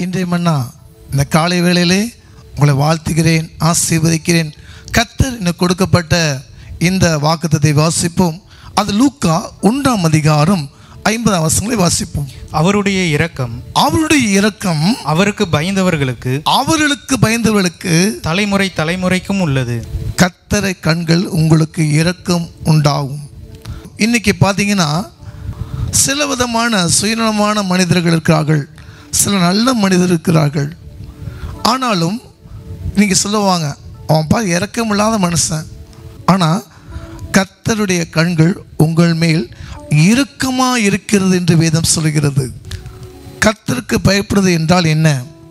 இன்றைய மன்னா இந்த காலை வேளையிலே உங்களை வாழ்த்துகிறேன் ஆசீர்வதிக்கிறேன் கத்தர் எனக்கு கொடுக்கப்பட்ட இந்த வாக்குத்தத்தை வாசிப்போம் அது லூக்கா ஒன்றாம் அதிகாரம் ஐம்பதாம் வசங்களை வாசிப்போம் அவருடைய இரக்கம் அவருடைய இரக்கம் அவருக்கு பயந்தவர்களுக்கு அவர்களுக்கு பயந்தவர்களுக்கு தலைமுறை தலைமுறைக்கும் உள்ளது கத்தரை கண்கள் உங்களுக்கு இரக்கம் உண்டாகும் இன்னைக்கு பார்த்தீங்கன்னா சில விதமான சுயநலமான மனிதர்கள் இருக்கிறார்கள் சில நல்ல மனிதர் இருக்கிறார்கள் ஆனாலும் நீங்கள் சொல்லுவாங்க அவன் பா இரக்கமில்லாத மனுஷன் ஆனால் கர்த்தருடைய கண்கள் உங்கள் மேல் இறுக்கமாக இருக்கிறது என்று வேதம் சொல்கிறது கர்த்தருக்கு பயப்படுறது என்றால் என்ன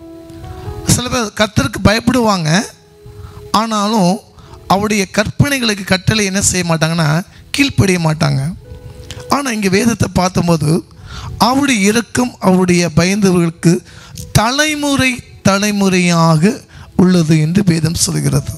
சில பேர் கர்த்தருக்கு பயப்படுவாங்க ஆனாலும் அவருடைய கற்பனைகளுக்கு கட்டளை என்ன செய்ய மாட்டாங்கன்னா கீழ்ப்படிய மாட்டாங்க ஆனால் இங்கே வேதத்தை பார்த்தபோது அவருடைய இரக்கம் அவருடைய பயந்தவர்களுக்கு தலைமுறை தலைமுறையாக உள்ளது என்று வேதம் சொல்கிறது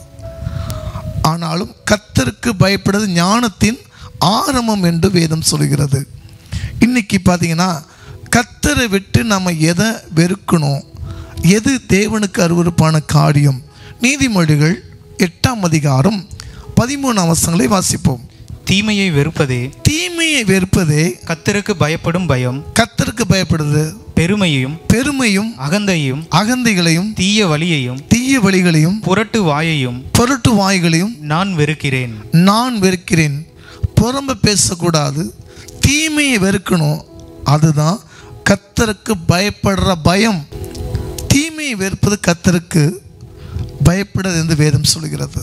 ஆனாலும் கத்தருக்கு பயப்படுறது ஞானத்தின் ஆரம்பம் என்று வேதம் சொல்கிறது இன்னைக்கு பார்த்தீங்கன்னா கத்தரை விட்டு நம்ம எதை வெறுக்கணும் எது தேவனுக்கு அருவருப்பான காரியம் நீதிமொழிகள் எட்டாம் அதிகாரம் பதிமூணு அவசரங்களை வாசிப்போம் தீமையை வெறுப்பதே தீமையை வெறுப்பதே கத்தருக்கு பயப்படும் பயம் கத்தருக்கு பயப்படுது பெருமையும் பெருமையும் அகந்தையும் அகந்தைகளையும் தீய வழியையும் தீய வழிகளையும் புரட்டு வாயையும் பொருட்டு வாய்களையும் நான் வெறுக்கிறேன் நான் வெறுக்கிறேன் புறம்ப பேசக்கூடாது தீமையை வெறுக்கணும் அதுதான் கத்தருக்கு பயப்படுற பயம் தீமையை வெறுப்பது கத்தருக்கு பயப்படுறது என்று வேதம் சொல்கிறது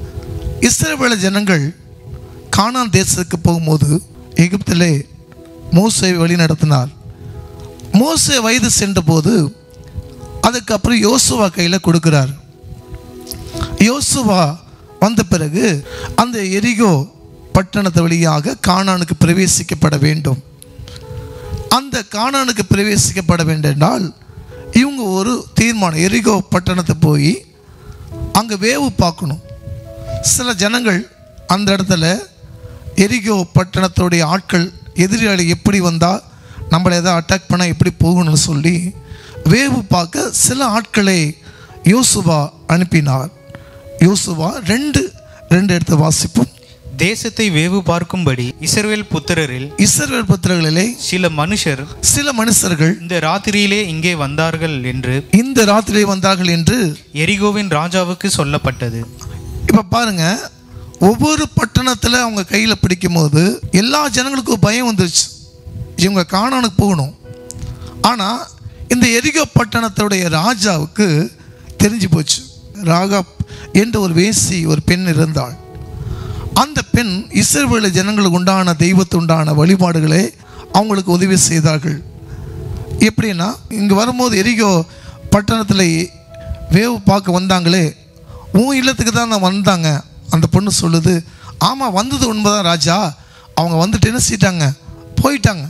இஸ்ரவேல ஜனங்கள் கானான் தேசத்துக்கு போகும்போது எகிப்திலே மோசை வழி நடத்தினார் மோசே வயது சென்றபோது அதுக்கப்புறம் யோசுவா கையில் கொடுக்குறார் யோசுவா வந்த பிறகு அந்த எரிகோ பட்டணத்து வழியாக கானானுக்கு பிரவேசிக்கப்பட வேண்டும் அந்த கானானுக்கு பிரவேசிக்கப்பட வேண்டும் என்றால் இவங்க ஒரு தீர்மானம் எரிகோ பட்டணத்தை போய் அங்கே வேவு பார்க்கணும் சில ஜனங்கள் அந்த இடத்துல எரிகோ பட்டணத்துடைய ஆட்கள் எதிராளி எப்படி வந்தால் நம்மளை எதாவது அட்டாக் பண்ணால் எப்படி போகணும்னு சொல்லி வேவு பார்க்க சில ஆட்களை யோசுவா அனுப்பினார் யோசுவா ரெண்டு ரெண்டு இடத்த வாசிப்போம் தேசத்தை வேவு பார்க்கும்படி இஸ்ரவேல் புத்திரரில் இஸ்ரவேல் புத்திரர்களிலே சில மனுஷர் சில மனுஷர்கள் இந்த ராத்திரியிலே இங்கே வந்தார்கள் என்று இந்த ராத்திரி வந்தார்கள் என்று எரிகோவின் ராஜாவுக்கு சொல்லப்பட்டது இப்போ பாருங்க ஒவ்வொரு பட்டணத்தில் அவங்க கையில் பிடிக்கும்போது எல்லா ஜனங்களுக்கும் பயம் வந்துருச்சு இவங்க காணானுக்கு போகணும் ஆனால் இந்த எரிகோ பட்டணத்துடைய ராஜாவுக்கு தெரிஞ்சு போச்சு ராகா என்ற ஒரு வேசி ஒரு பெண் இருந்தாள் அந்த பெண் இஸ்ரவேல ஜனங்களுக்கு உண்டான தெய்வத்து உண்டான வழிபாடுகளை அவங்களுக்கு உதவி செய்தார்கள் எப்படின்னா இங்கே வரும்போது எரிகோ பட்டணத்தில் வேவு பார்க்க வந்தாங்களே உன் இல்லத்துக்கு தான் நான் வந்தாங்க அந்த பொண்ணு சொல்லுது ஆமாம் வந்தது உண்மைதான் ராஜா அவங்க வந்துட்டு என்ன செய்யிட்டாங்க போயிட்டாங்க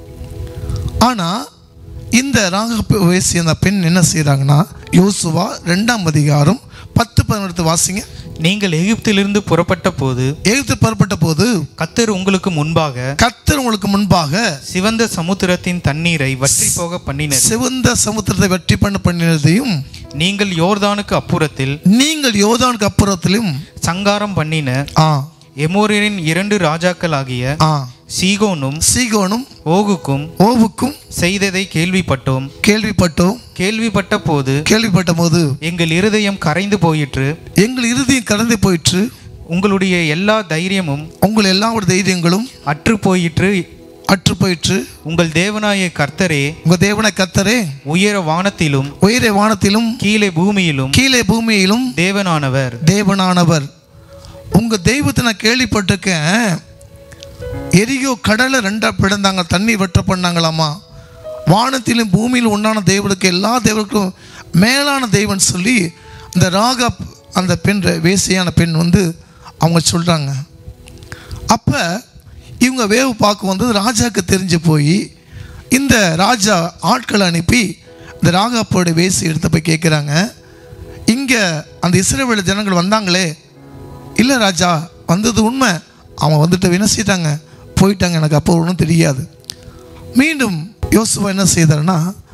ஆனால் இந்த ராக வயசு அந்த பெண் என்ன செய்கிறாங்கன்னா யோசுவா ரெண்டாம் அதிகாரம் பத்து பதினெடுத்து வாசிங்க நீங்கள் எகிப்திலிருந்து புறப்பட்ட போது எழுத்து புறப்பட்ட போது கத்தர் உங்களுக்கு முன்பாக கத்தர் உங்களுக்கு முன்பாக சிவந்த சமுத்திரத்தின் தண்ணீரை வற்றி போக பண்ணினது சிவந்த சமுத்திரத்தை வெற்றி பண்ண பண்ணினதையும் நீங்கள் யோர்தானுக்கு அப்புறத்தில் நீங்கள் யோதானுக்கு அப்புறத்திலும் சங்காரம் பண்ணின ஆ எமோரியரின் இரண்டு ராஜாக்களாகிய ஆ சீகோனும் சீகோனும் ஓகுக்கும் ஓவுக்கும் செய்ததை கேள்விப்பட்டோம் கேள்விப்பட்டோம் கேள்விப்பட்ட போது கேள்விப்பட்ட போது எங்கள் இருதயம் கரைந்து போயிற்று எங்கள் இறுதியும் கடந்து போயிற்று உங்களுடைய எல்லா தைரியமும் உங்கள் எல்லாவோட தைரியங்களும் அற்று போயிற்று அற்று போயிற்று உங்கள் தேவனாய கர்த்தரே உங்க தேவனை கத்தரே உயர வானத்திலும் உயர வானத்திலும் கீழே பூமியிலும் கீழே பூமியிலும் தேவனானவர் தேவனானவர் உங்க தெய்வத்தை நான் கேள்விப்பட்டிருக்கேன் எரியோ கடலை ரெண்டா பிளந்தாங்க தண்ணி வெட்ட பண்ணாங்களாமா வானத்திலும் பூமியிலும் உண்டான தேவனுக்கு எல்லா தேவனுக்கும் மேலான தெய்வன் சொல்லி அந்த ராகா அந்த பெண் வேசியான பெண் வந்து அவங்க சொல்கிறாங்க அப்போ இவங்க வேவு பார்க்க வந்து ராஜாவுக்கு தெரிஞ்சு போய் இந்த ராஜா ஆட்களை அனுப்பி இந்த ராகாப்போட வேசி எடுத்து போய் கேட்குறாங்க இங்கே அந்த இஸ்ரவேல ஜனங்கள் வந்தாங்களே இல்லை ராஜா வந்தது உண்மை அவன் வந்துட்டு வினசிட்டாங்க போயிட்டாங்க எனக்கு அப்போ ஒன்றும் தெரியாது மீண்டும் யோசுவா என்ன செய்தார்னா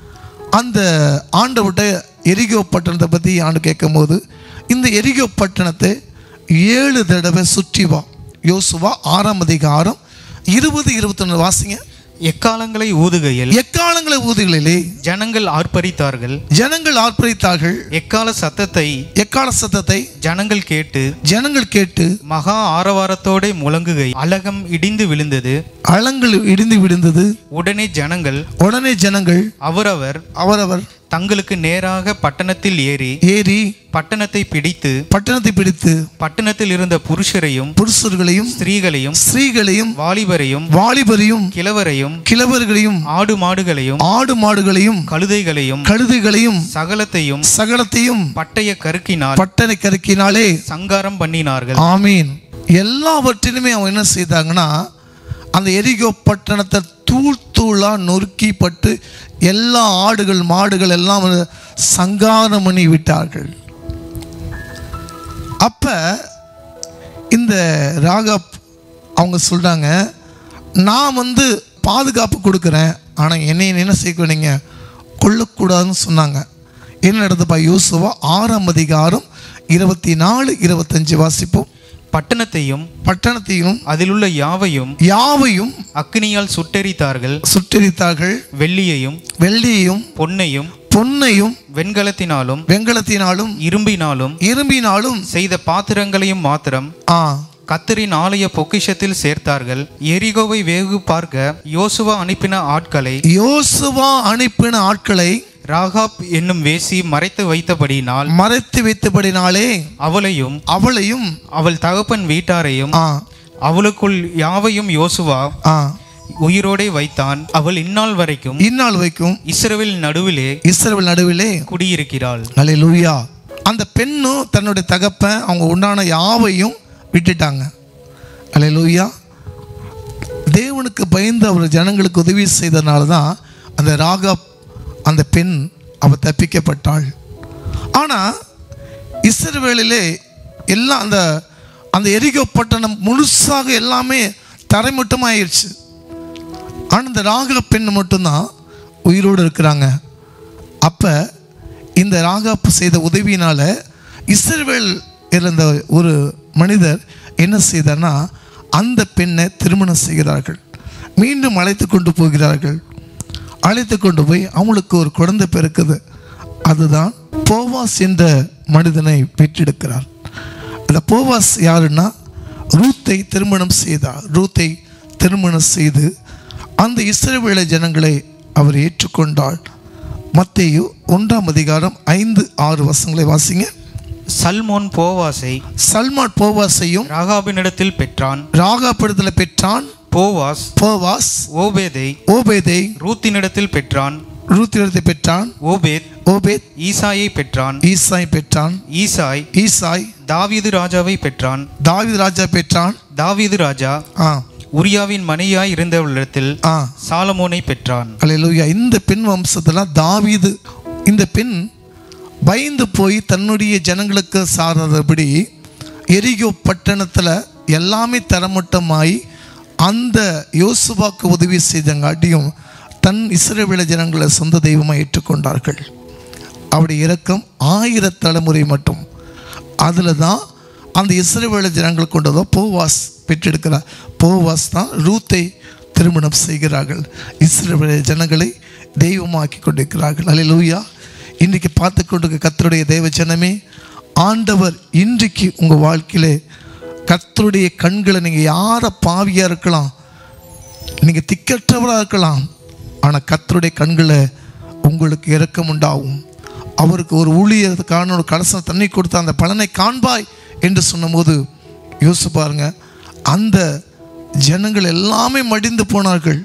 அந்த ஆண்டவர்கிட்ட எரிகோ பட்டணத்தை பற்றி ஆண்டு கேட்கும்போது இந்த எரிகோ பட்டணத்தை ஏழு தடவை சுற்றி வா யோசுவா ஆறாம் அதிகாரம் இருபது இருபத்தொன்று வாசிங்க எக்காலங்களை ஊதுகையில் எக்காலங்களை ஊதுகளிலே ஜனங்கள் ஆர்ப்பரித்தார்கள் ஜனங்கள் ஆர்ப்பரித்தார்கள் எக்கால சத்தத்தை எக்கால சத்தத்தை ஜனங்கள் கேட்டு ஜனங்கள் கேட்டு மகா ஆரவாரத்தோடே முழங்குகை அலகம் இடிந்து விழுந்தது அலங்கள் இடிந்து விழுந்தது உடனே ஜனங்கள் உடனே ஜனங்கள் அவரவர் அவரவர் தங்களுக்கு நேராக பட்டணத்தில் ஏறி ஏறி பட்டணத்தை பிடித்து பட்டணத்தை பிடித்து பட்டணத்தில் இருந்த புருஷரையும் புருஷர்களையும் ஸ்திரீகளையும் ஸ்திரீகளையும் வாலிபரையும் வாலிபரையும் கிழவரையும் கிழவர்களையும் ஆடு மாடுகளையும் ஆடு மாடுகளையும் கழுதைகளையும் கழுதைகளையும் சகலத்தையும் சகலத்தையும் பட்டய கருக்கினால் பட்டனை கருக்கினாலே சங்காரம் பண்ணினார்கள் ஆமீன் எல்லாவற்றிலுமே அவங்க என்ன செய்தாங்கன்னா அந்த எரிகோ பட்டணத்தை தூள் தூளா நொறுக்கி பட்டு எல்லா ஆடுகள் மாடுகள் எல்லாம் வந்து சங்காரம் பண்ணி விட்டார்கள் அப்ப இந்த ராகப் அவங்க சொல்றாங்க நான் வந்து பாதுகாப்பு கொடுக்குறேன் ஆனால் என்னை என்ன செய்ய நீங்க கொல்லக்கூடாதுன்னு சொன்னாங்க என்ன நடந்தப்பா யூசுவா ஆறாம் அதிகாரம் இருபத்தி நாலு இருபத்தஞ்சு வாசிப்போம் பட்டணத்தையும் பட்டணத்தையும் அதிலுள்ள யாவையும் யாவையும் அக்னியால் சுட்டெரித்தார்கள் சுட்டெரித்தார்கள் வெள்ளியையும் வெள்ளியையும் பொன்னையும் பொன்னையும் வெண்கலத்தினாலும் வெங்கலத்தினாலும் இரும்பினாலும் இரும்பினாலும் செய்த பாத்திரங்களையும் மாத்திரம் ஆ கத்தரின் ஆலய பொக்கிஷத்தில் சேர்த்தார்கள் எரிகோவை வேகு பார்க்க யோசுவா அனுப்பின ஆட்களை யோசுவா அனுப்பின ஆட்களை ராகாப் என்னும் வேசி மறைத்து வைத்தபடியினால் மறைத்து வைத்தபடினாலே அவளையும் அவளையும் அவள் தகப்பன் வீட்டாரையும் ஆ அவளுக்குள் யாவையும் யோசுவா ஆ உயிரோடே வைத்தான் அவள் இந்நாள் வரைக்கும் இந்நாள் வைக்கும் இஸ்ரவேல் நடுவிலே இஸ்ரவேல் நடுவிலே குடியிருக்கிறாள் அல்லேலூயா அந்த பெண்ணும் தன்னுடைய தகப்பன் அவங்க உண்டான யாவையும் விட்டுட்டாங்க அல்லேலூயா தேவனுக்கு பயந்து அவர் ஜனங்களுக்கு உதவி செய்தனால தான் அந்த ராகா அந்த பெண் அவள் தப்பிக்கப்பட்டாள் ஆனால் இஸ்ரவேலிலே எல்லாம் அந்த அந்த எரிகோ பட்டணம் முழுசாக எல்லாமே தரைமட்டமாயிருச்சு ஆனால் இந்த ராக பெண் மட்டும்தான் உயிரோடு இருக்கிறாங்க அப்போ இந்த ராகாப்பு செய்த உதவியினால இஸ்ரவேல் இருந்த ஒரு மனிதர் என்ன செய்தார்னா அந்த பெண்ணை திருமணம் செய்கிறார்கள் மீண்டும் அழைத்து கொண்டு போகிறார்கள் அழைத்து கொண்டு போய் அவங்களுக்கு ஒரு குழந்தை பிறக்குது அதுதான் போவாஸ் என்ற மனிதனை பெற்றெடுக்கிறார் அந்த போவாஸ் யாருன்னா ரூத்தை திருமணம் செய்தார் ரூத்தை திருமணம் செய்து அந்த இஸ்ரவேல ஜனங்களை அவர் ஏற்றுக்கொண்டாள் மத்தேயு ஒன்றாம் அதிகாரம் ஐந்து ஆறு வசங்களை வாசிங்க சல்மோன் போவாசை சல்மான் போவாஸையும் ராகாபினிடத்தில் பெற்றான் ராகாபடத்தில் பெற்றான் போவாஸ் போவாஸ் ஓபேதை ஓபேதை ரூத்தினிடத்தில் பெற்றான் ரூத்திடத்தை பெற்றான் ஓபேத் ஓபேத் ஈசாயை பெற்றான் ஈசாய் பெற்றான் ஈசாய் ஈசாய் தாவீது ராஜாவை பெற்றான் தாவீது ராஜா பெற்றான் தாவீது ராஜா ஆ உரியாவின் மனையாய் இருந்தவளிடத்தில் ஆ சாலமோனை பெற்றான் அல்லேலூயா இந்த பெண் வம்சத்துல தாவீது இந்த பெண் பயந்து போய் தன்னுடைய ஜனங்களுக்கு சாராதபடி எரிகோ பட்டணத்தில் எல்லாமே தரமட்டமாய் அந்த யோசுவாக்கு உதவி செய்தங்காட்டியும் தன் இஸ்ரவேல ஜனங்களை சொந்த தெய்வமாக ஏற்றுக்கொண்டார்கள் அவருடைய இரக்கம் ஆயிர தலைமுறை மட்டும் அதில் தான் அந்த இஸ்ரவேல ஜனங்கள் கொண்டதோ போவாஸ் பெற்றெடுக்கிறார் போவாஸ் தான் ரூத்தை திருமணம் செய்கிறார்கள் இஸ்ரவேல ஜனங்களை தெய்வமாக்கி கொண்டிருக்கிறார்கள் அல்லேலூயா இன்றைக்கு பார்த்து கொண்டிருக்க கத்தருடைய தெய்வ ஜனமே ஆண்டவர் இன்றைக்கு உங்கள் வாழ்க்கையிலே கத்தருடைய கண்களை நீங்கள் யாரை பாவியாக இருக்கலாம் நீங்கள் திக்கற்றவராக இருக்கலாம் ஆனால் கத்தருடைய கண்களை உங்களுக்கு இரக்கம் உண்டாகும் அவருக்கு ஒரு ஊழியத்துக்கான ஒரு கலசம் தண்ணி கொடுத்த அந்த பலனை காண்பாய் என்று சொன்னபோது யோசிச்சு பாருங்க அந்த ஜனங்கள் எல்லாமே மடிந்து போனார்கள்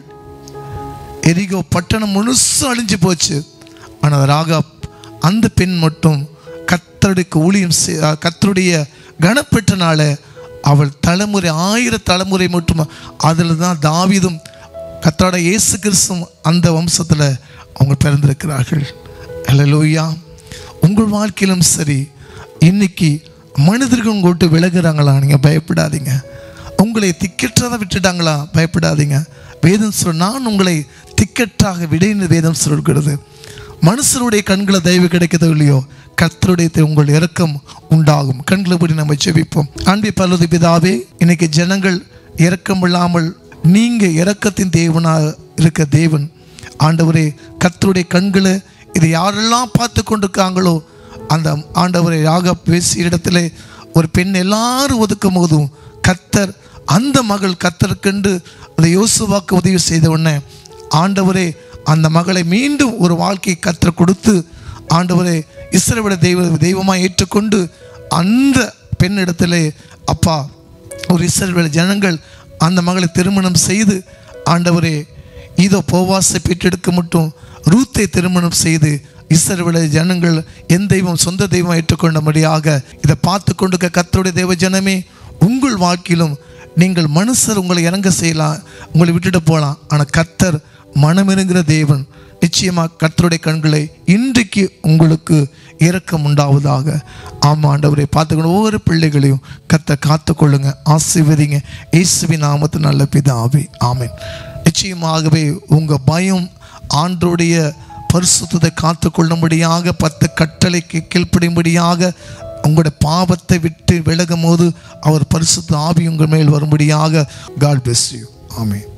எரிகோ பட்டணம் முழுசும் அழிஞ்சு போச்சு ஆனால் ராகாப் அந்த பெண் மட்டும் கத்தருடைய ஊழியம் செய்- அஹ் கர்த்தருடைய கனப்பெற்றனால அவள் தலைமுறை ஆயிர தலைமுறை மட்டும் அதில் தான் தாவீதும் கத்தரோட இயேசு கிறிஸ்துவும் அந்த வம்சத்தில் அவங்க பிறந்திருக்கிறார்கள் அல்லேலூயா உங்கள் வாழ்க்கையிலும் சரி இன்னைக்கு மனிதர்கள் உங்க விட்டு விலகுறாங்களா நீங்கள் பயப்படாதீங்க உங்களை திக்கற்றதை விட்டுட்டாங்களா பயப்படாதீங்க வேதம் சொல் நான் உங்களை திக்கற்றாக விடைன்னு வேதம் சொல்கிறது மனுஷருடைய கண்களை தயவு கிடைக்கிறதோ இல்லையோ கர்த்தருடைய தெ- உங்கள் இரக்கம் உண்டாகும் கண்களை படி நம்ம செபிப்போம் அன்பி பல்லது பிதாவே இன்னைக்கு ஜனங்கள் இரக்கம் இல்லாமல் நீங்க இரக்கத்தின் தேவனாக இருக்க தேவன் ஆண்டவரே கர்த்தருடைய கண்களை இது யாரெல்லாம் பார்த்து கொண்டிருக்காங்களோ அந்த ஆண்டவரை ராக பேசிய இடத்துல ஒரு பெண் எல்லாரும் ஒதுக்கும் போதும் கர்த்தர் அந்த மகள் கர்த்தருக்கென்று அந்த யோசுவாக்கு உதவி செய்த உடனே ஆண்டவரே அந்த மகளை மீண்டும் ஒரு வாழ்க்கையை கர்த்தர் கொடுத்து ஆண்டவரே இஸ்ரவேல தெய்வ தெய்வமாக ஏற்றுக்கொண்டு அந்த பெண்ணிடத்திலே அப்பா ஒரு இஸ்ரவேல ஜனங்கள் அந்த மகளை திருமணம் செய்து ஆண்டவரே இதோ போவாசை பெற்றெடுக்க மட்டும் ரூத்தை திருமணம் செய்து இஸ்ரவேல ஜனங்கள் என் தெய்வம் சொந்த தெய்வம் ஏற்றுக்கொண்டபடியாக இதை பார்த்து கொண்டு கத்தருடைய தெய்வ ஜனமே உங்கள் வாழ்க்கையிலும் நீங்கள் மனுஷர் உங்களை இறங்க செய்யலாம் உங்களை விட்டுட்டு போகலாம் ஆனால் கத்தர் மனமிருங்கிற தேவன் நிச்சயமாக கர்த்தருடைய கண்களை இன்றைக்கு உங்களுக்கு இரக்கம் உண்டாவதாக ஆமாம் ஆண்டவரை பார்த்துக்கணும் ஒவ்வொரு பிள்ளைகளையும் கத்தை காத்துக்கொள்ளுங்க ஆசீர்வதிங்க இயேசுவின் நாமத்து நல்ல பிதாவே ஆமென் நிச்சயமாகவே உங்கள் பயம் ஆண்டருடைய பரிசுத்தத்தை காத்துக்கொள்ளும்படியாக பத்து கட்டளைக்கு கீழ்ப்படியும்படியாக உங்களுடைய பாவத்தை விட்டு விலகும் போது அவர் பரிசுத்த ஆவி உங்கள் மேல் வரும்படியாக காட் bless you ஆமென்